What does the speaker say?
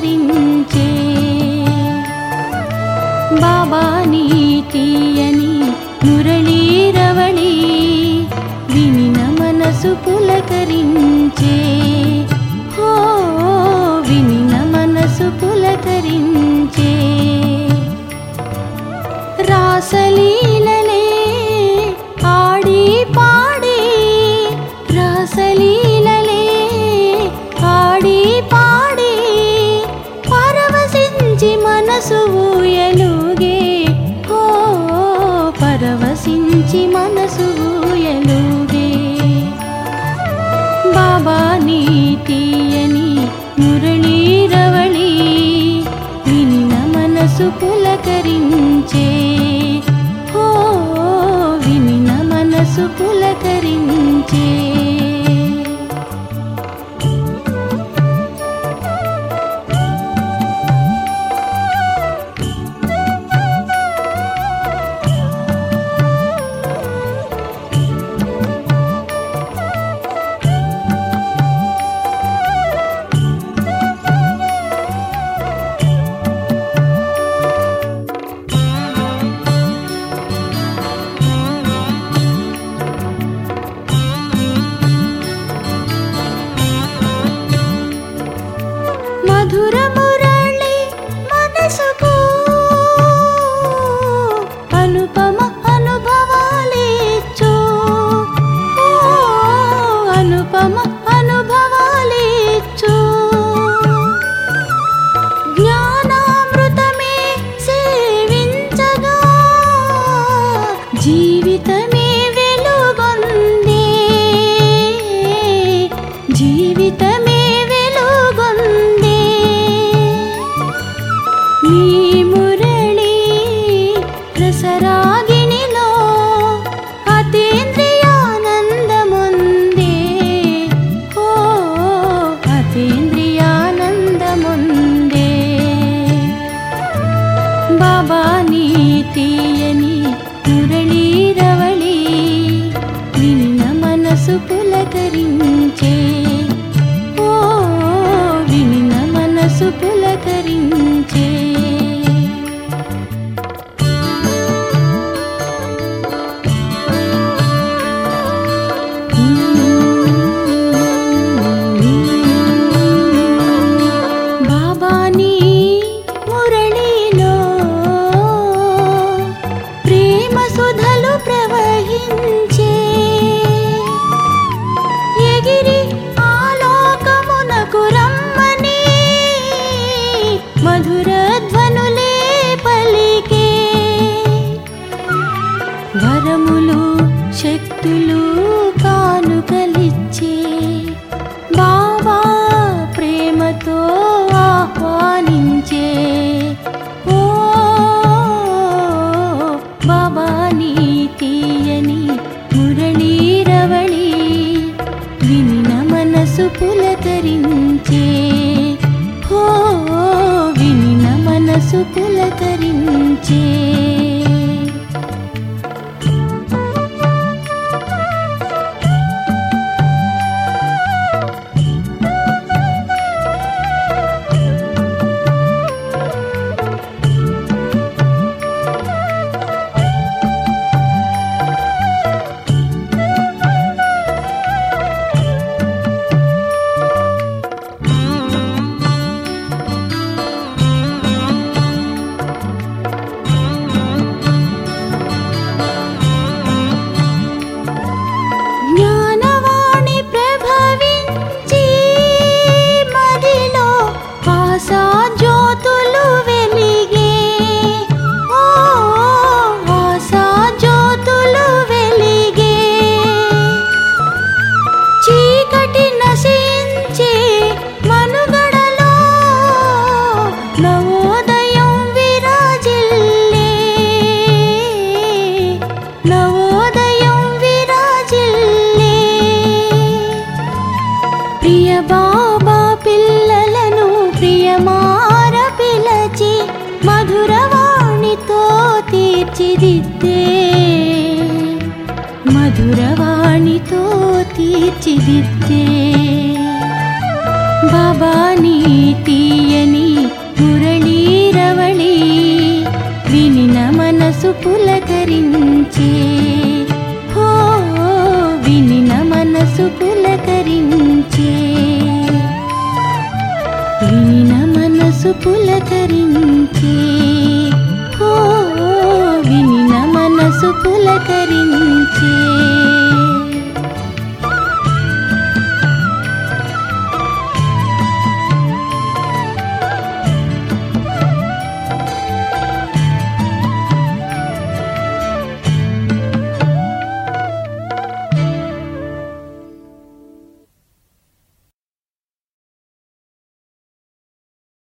పులకరించే బాబా నీ తీయని మురళీరవళి వినిన మనసు పులకరించే హో వినిన మనసు పులకరించే రాసలీలలే ఆడి పాడి రాసలీలలే ఆడి పాడి పరవశించి మనసు ఊయలుగే హో పరవశించి మనసు ఊయలుగే బాబా నీ తీయని మురళీరవళి వినిన మనసు పులకరించే హో వినిన మనసు పులకరించే మధుర మురళి మనసుకు అనుపమ అనుభవాలిచ్చు ఓ, అనుపమ అనుభవాలిచ్చు జ్ఞానామృతమే సేవించగా జీవితమే వెలుగొందే జీవితమే వెలుగొందే నీ మురళి రసరాగిణిలో అతీంద్రియానందముందే ఓ అతీంద్రియానందముందే బాబా నీ తీయని మురళీరవళి వినిన మనసు పులకరించే ఓ వినిన మనసు పులకరించే బాబాని మురళిలో ప్రేమ సుధలు ప్రవహించే ఎగిరి ఆలోకమునకు రమ్మని మధుర ధ్వనులే పలికే వరములు శక్తులు కానుకలిచ్చే బాబా ప్రేమతో ఆహ్వానించే ఓ బాబా నీ తీయని మురళీరవళి వినిన మనసు పులకరించే హో వినిన మనసు పులకరించే జ్ఞానవాణి ప్రభవించి మదిలో ఆశా జ్యోతులు వెలిగే ఓ ఆశా జ్యోతులు వెలిగే చీకటి నశించే మనుగడలో నవోదయం విరాజిల్లే నవోదయం విరాజిల్లే ప్రియ బాబా పిల్లలను ప్రియమార పిలచి మధురవాణితో తీర్చిదిద్దే మధురవాణితో తీర్చిదిద్దే బాబా నీ తీయని పులకరించే హో వినిన మనసు పులకరించే వినిన మనసు పులకరించే హో వినిన మనసు పులకరించే